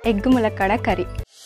Egg ములక్కాడ curry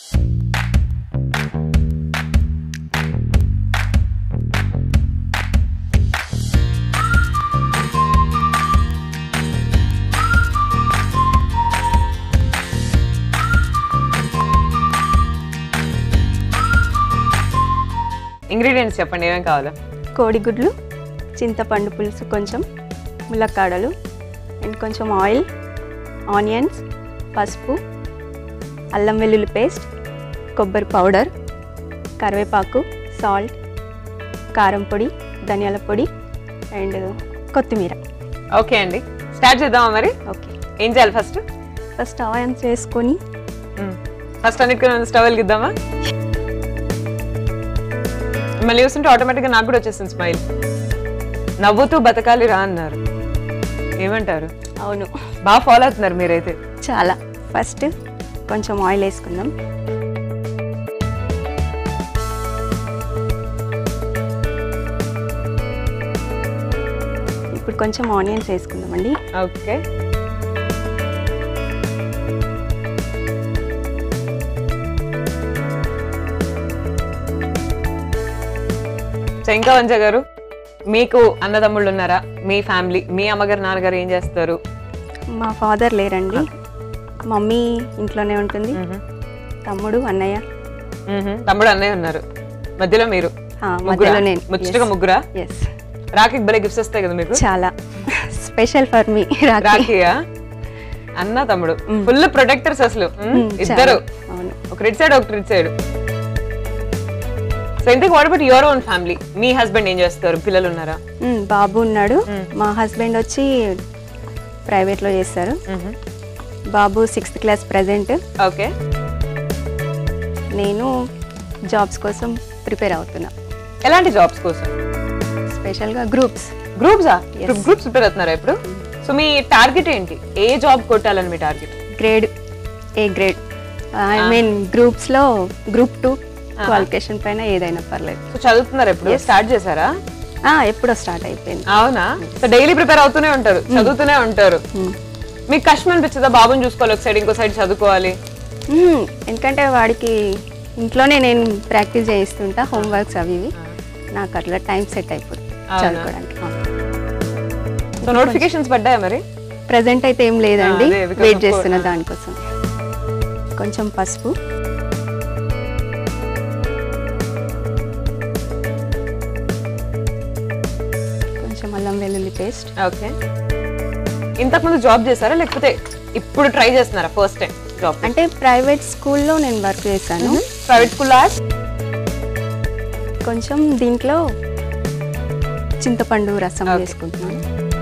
ingredients చెప్పండి ఏమేం కావాలో కోడిగుడ్లు చింతపండు పులుసు కొంచెం ములక్కాడలు అండ్ కొంచెం ఆయిల్ ఆనియన్స్ పసుపు అల్లం వెల్లుల్లి పేస్ట్ కొబ్బరి పౌడర్ కరివేపాకు సాల్ట్ కారం పొడి ధనియాల పొడి అండ్ కొత్తిమీర ఓకే అండి స్టార్ట్ చేద్దామా మరి ఓకే ఏం చేయాలి ఫస్ట్ ఫస్ట్ ఆయిల్ చేసుకొని ఫస్ట్ అన్నిటికీ స్టవ్ వెలిగిద్దామా మిమ్మల్ని చూస్తుంటే ఆటోమేటిక్గా నాకు కూడా వచ్చేసింది స్మైల్ నవ్వుతూ బతకాలి రా అన్నారు ఏమంటారు అవును బాగా ఫాలో అవుతున్నారు మీరైతే చాలా ఫస్ట్ కొంచెం ఆయిల్ వేసుకుందాం ఇప్పుడు కొంచెం ఆనియన్స్ వేసుకుందామండి ఓకే సో ఇంకా వంజ గారు మీకు అన్నదమ్ముళ్ళు ఉన్నారా మీ ఫ్యామిలీ మీ అమ్మగారు నాన్నగారు ఏం చేస్తారు మా ఫాదర్ లేరండి మమ్మీ ఇంట్లోనే ఉంటుంది తమ్ముడు అన్నయ్య మ్మ్హ. తమ్ముడు అన్నయ్య ఉన్నారు మధ్యలో మీరు ఆ, ముగ్గురా? మధ్యలో నేను ముచ్చటగా ముగ్గురా ఎస్ రాఖీకి భలే గిఫ్ట్స్ వస్తాయి కదా మీకు చాలా స్పెషల్ ఫర్ మీ రాఖీ రాఖీయా అన్న తమ్ముడు ఫుల్ ప్రొటెక్టర్స్ అసలు మ్మ్. మ్మ్, ఇద్దరు చాలా. అవును ఒక ఇటు సైడ్ ఒక ఇటు సైడ్ సో ఇంతకు what about your own family మీ హస్బెండ్ ఏం చేస్తారు పిల్లలు ఉన్నారా మ్, బాబు ఉన్నాడు మా హస్బెండ్ వచ్చి ప్రైవేట్లో చేస్తారు బాబు సిక్స్త్ క్లాస్ ప్రజెంట్ ఓకే నేను జాబ్స్ కోసం ప్రిపేర్ అవుతున్నా ఎలాంటి జాబ్స్ కోసం స్పెషల్గా గ్రూప్స్ గ్రూప్సా Yes. గ్రూప్స్ ప్రిపేర్ అవుతున్నారా ఇప్పుడు సో మీ టార్గెట్ ఏంటి ఏ జాబ్ కొట్టాలని మీ target grade A grade I mean గ్రూప్స్లో గ్రూప్ టూ క్వాలిఫికేషన్ పైన ఏదైనా పర్లేదు సో చదువుతున్నారు ఎప్పుడు స్టార్ట్ చేశారా ఆ, ఎప్పుడో స్టార్ట్ అయిపోయింది అవునా సో డైలీ ప్రిపేర్ అవుతూనే ఉంటారు చదువుతూనే ఉంటారు మ్. మీకు కష్టం అనిపించదా బాబుని చూసుకోవాలి ఒక సైడ్ ఇంకో సైడ్ చదువుకోవాలి మ్, ఎందుకంటే వాడికి ఇంట్లోనే నేను ప్రాక్టీస్ చేయిస్తుంటా హోంవర్క్స్ అవి ఇవి నాకు అట్లా టైం సెట్ అయిపోతుంది అవునా? చదువుకోవడానికి సో నోటిఫికేషన్స్ పడ్డాయా మరి ప్రజెంట్ అయితే ఏం లేదండి అదే, because వెయిట్ of చేస్తున్నా course. దానికోసం కొంచెం పసుపు కొంచెం అల్లం వెల్లుల్లి పేస్ట్ ఓకే ఇంతకుముందు జాబ్ చేశారా లేకపోతే ఇప్పుడు ట్రై చేస్తున్నారా ఫస్ట్ టైం జాబ్ అంటే ప్రైవేట్ స్కూల్లో నేను వర్క్ చేశాను ప్రైవేట్ స్కూల్ కొంచెం దీంట్లో చింతపండు రసం Okay. వేసుకుంటున్నాను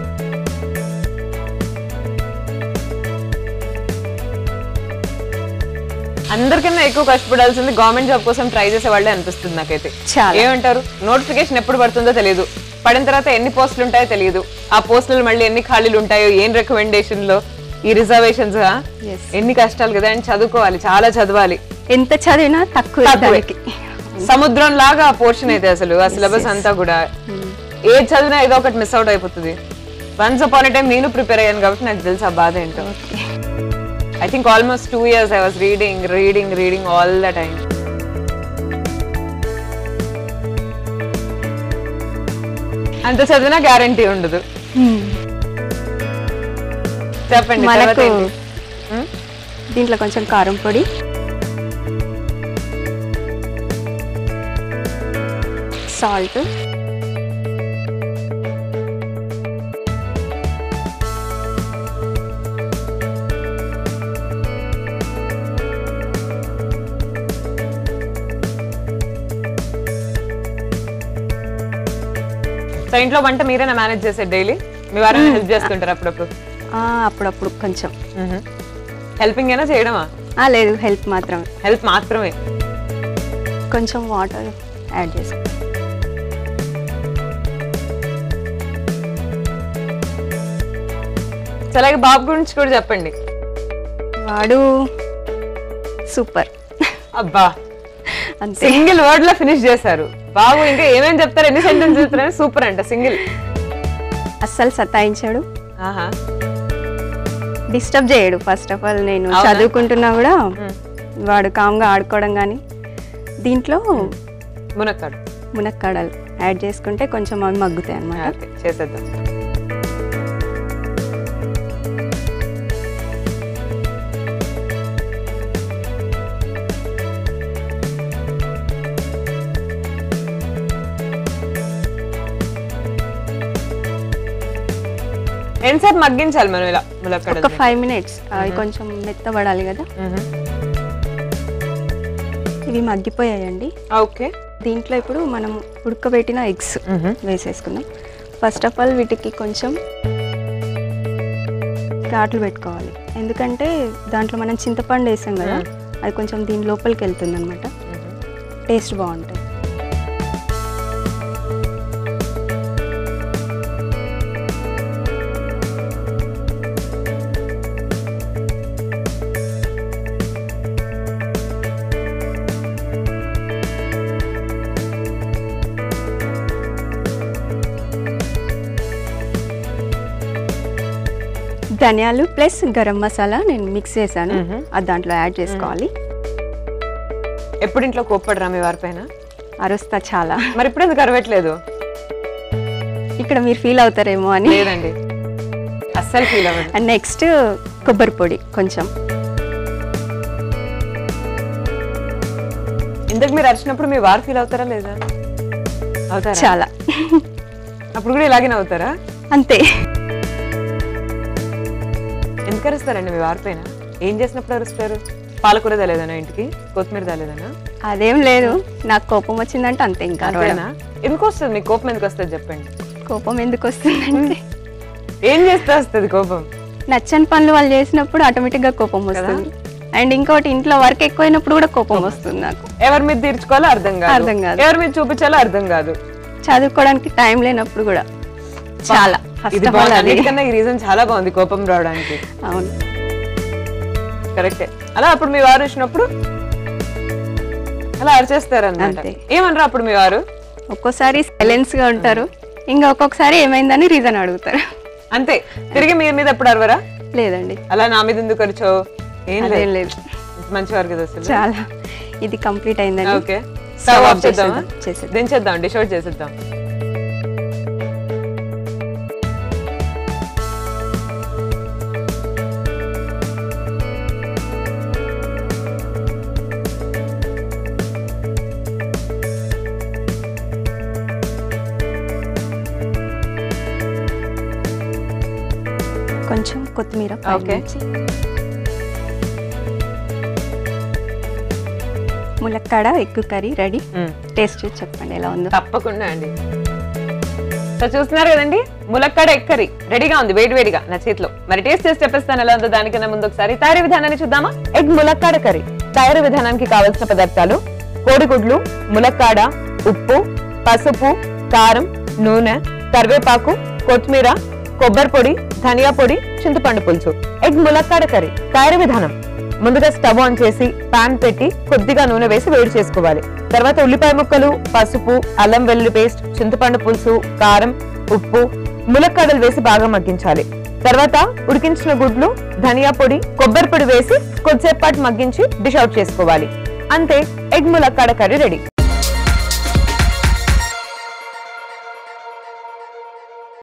అందరికన్నా ఎక్కువ కష్టపడాల్సింది గవర్నమెంట్ జాబ్ కోసం ట్రై చేసే వాళ్ళే అనిపిస్తుంది నాకైతే చాలా. ఏమంటారు నోటిఫికేషన్ ఎప్పుడు పడుతుందో తెలియదు పడిన తర్వాత ఎన్ని పోస్టులు ఉంటాయో తెలియదు ఆ పోస్టులు మళ్ళీ ఎన్ని ఖాళీలు ఉంటాయో ఏం recommendation లో ఈ రిజర్వేషన్స్ Yes. ఎన్ని కష్టాలు కదా అండ్ చదువుకోవాలి చాలా చదవాలి ఎంత చదివినా తక్కువ తక్కువే. దానికి సముద్రం లాగా ఆ పోర్షన్ అయితే అసలు ఆ సిలబస్ అంతా కూడా ఏది చదివినా ఏదో ఒకటి మిస్ అవుట్ అయిపోతుంది వన్స్ అపాన్ టైం నేను ప్రిపేర్ అయ్యాను కాబట్టి నాకు తెలుసు ఆ బాధ ఏంటో I think almost two years I was reading reading reading all the time అంత చదివినా గ్యారంటీ ఉండదు చెప్పండి తర్వాత మనకు ఏంటి? Hmm? దీంట్లో కొంచెం కారం పొడి సాల్ట్ సో ఇంట్లో వంట మీరేనా మేనేజ్ చేసేది డైలీ మీ వారైనా హెల్ప్ చేస్తుంటారు అప్పుడప్పుడు అప్పుడప్పుడు కొంచెం హెల్పింగ్ అయినా చేయడమా ఆ, లేదు హెల్ప్ మాత్రం హెల్ప్ మాత్రమే కొంచెం వాటర్ యాడ్ చేసుకో సో అలాగే బాబు గురించి కూడా చెప్పండి వాడు సూపర్ అబ్బా అంతే సింగిల్ వర్డ్ లో ఫినిష్ చేశారు బాబు ఇంకా ఏమేం చెప్తారు ఎన్ని సెంటెన్స్ చెప్తారని సూపర్ అంట సింగిల్ అస్సలు సతాయించాడు ఆహా డిస్టర్బ్ చేయడు ఫస్ట్ ఆఫ్ ఆల్ నేను అవునా? చదువుకుంటున్నా కూడా మ్మ్. వాడు కామ్గా ఆడుకోవడం కానీ దీంట్లో మునక్కాడు మునక్కాడలు యాడ్ చేసుకుంటే కొంచెం అవి మగ్గుతాయి అన్నమాట ఓకే చేసేద్దాం ఎంతసేపు మగ్గించాలి మనం ఇలా ములక్కడ ఒక ఫైవ్ మినిట్స్ అవి కొంచెం మెత్తబడాలి కదా ఇవి మగ్గిపోయాయండి ఓకే దీంట్లో ఇప్పుడు మనం ఉడకబెట్టిన ఎగ్స్ వేసేసుకుందాం ఫస్ట్ ఆఫ్ ఆల్ వీటికి కొంచెం ఘాట్లు పెట్టుకోవాలి ఎందుకంటే దాంట్లో మనం చింతపండు వేసాం కదా అది కొంచెం దీని లోపలికి వెళ్తుంది అనమాట టేస్ట్ బాగుంటుంది ధనియాలు ప్లస్ గరం మసాలా నేను మిక్స్ చేశాను మ్మ్. అది దాంట్లో యాడ్ చేసుకోవాలి ఎప్పుడు ఇంట్లో కోప్పడరా మీ వారి పైన అరుస్తా చాలా మరి ఇప్పుడు ఎందుకు అరవట్లేదు ఇక్కడ మీరు ఫీల్ అవుతారేమో అని లేదండి అస్సలు ఫీల్ అవ్వదు అండ్ నెక్స్ట్ కొబ్బరి పొడి కొంచెం ఇంతకు మీరు అరిచినప్పుడు మీ వారు ఫీల్ అవుతారా లేదా అవుతారా చాలా అప్పుడు కూడా ఇలాగే అవుతారా అంతే ఎందుకు అరుస్తారండి మీ వారి పైన ఏం చేసినప్పుడు అరుస్తారు పాలకూర తేలేదనా ఇంటికి కొత్తిమీర తేలేదనా అదేం లేదు నాకు కోపం వచ్చిందంటే అంతే ఇంకా అరవడం. అంతేనా ఎందుకు వస్తుంది మీకు కోపం ఎందుకు వస్తుంది చెప్పండి కోపం ఎందుకు వస్తుందంటే ఏం చేస్తే వస్తుంది కోపం నచ్చని పనులు వాళ్ళు చేసినప్పుడు ఆటోమేటిక్ గా కోపం వస్తుంది అండ్ ఇంకోటి ఇంట్లో వర్క్ ఎక్కువైనప్పుడు కూడా కోపం వస్తుంది నాకు ఎవరి మీద తీర్చుకోవాలో అర్థం కాదు అర్థం కాదు. ఎవరి మీద చూపించాలో అర్థం కాదు చదువుకోవడానికి టైం లేనప్పుడు కూడా చాలా ఫస్ట్ ఇది ఆఫ్ ఆల్ బాగుంది అది అన్నిటికన్నా ఈ రీజన్ చాలా బాగుంది కోపం రావడానికి అవును కరెక్టే అలా అప్పుడు మీ వారు వచ్చినప్పుడు అలా అరిచేస్తారు అన్నమాట అంతే. ఏమనరా అప్పుడు మీ వారు ఒక్కోసారి సైలెన్స్ గా ఉంటారు ఇంకా ఒక్కొక్కసారి ఏమైందని రీజన్ అడుగుతారు అంతే తిరిగి మీ మీద ఎప్పుడు అరవరా లేదండి అలా నా మీద ఎందుకు అరిచావు ఏం అదేం లేదు లేదు మంచివారు కదా అసలు చాలా ఇది కంప్లీట్ అయిందండి okay Stove stove off off చేద్దామా చేసేద్దాం. చేసేద్దాం. దించేద్దాం డిష్ అవుట్ చేసేద్దాం కొంచెం కొత్తిమీర పైన ఓకే. నుంచి. ములక్కాడ ఎగ్ కర్రీ రెడీ మ్మ్. టేస్ట్ చూసి చెప్పండి ఎలా ఉందో తప్పకుండా అండి సో చూస్తున్నారు కదండి ములక్కాడ ఎక్కరి రెడీగా ఉంది వేడి వేడిగా నా చేతిలో మరి టేస్ట్ చేసి చెప్పేస్తాను ఎలా ఉందో దానికన్నా ముందు ఒకసారి తయారీ విధానాన్ని చూద్దామా ఎగ్ ములక్కాడ కర్రీ తయారీ విధానానికి కావలసిన పదార్థాలు కోడిగుడ్లు ములక్కాడ ఉప్పు పసుపు కారం నూనె కరివేపాకు కొత్తిమీర కొబ్బరి పొడి ధనియా పొడి చింతపండు పులుసు ఎగ్ ములక్కాడ కర్రీ తయారీ విధానం ముందుగా స్టవ్ ఆన్ చేసి పాన్ పెట్టి కొద్దిగా నూనె వేసి వేడి చేసుకోవాలి తర్వాత ఉల్లిపాయ ముక్కలు పసుపు అల్లం వెల్లుల్లి పేస్ట్ చింతపండు పులుసు కారం ఉప్పు ములక్కాడలు వేసి బాగా మగ్గించాలి తర్వాత ఉడికించిన గుడ్లు ధనియా పొడి కొబ్బరి పొడి వేసి కొద్దిసేపు పాటు మగ్గించి డిష్ అవుట్ చేసుకోవాలి అంతే ఎగ్ ములక్కాడ కర్రీ రెడీ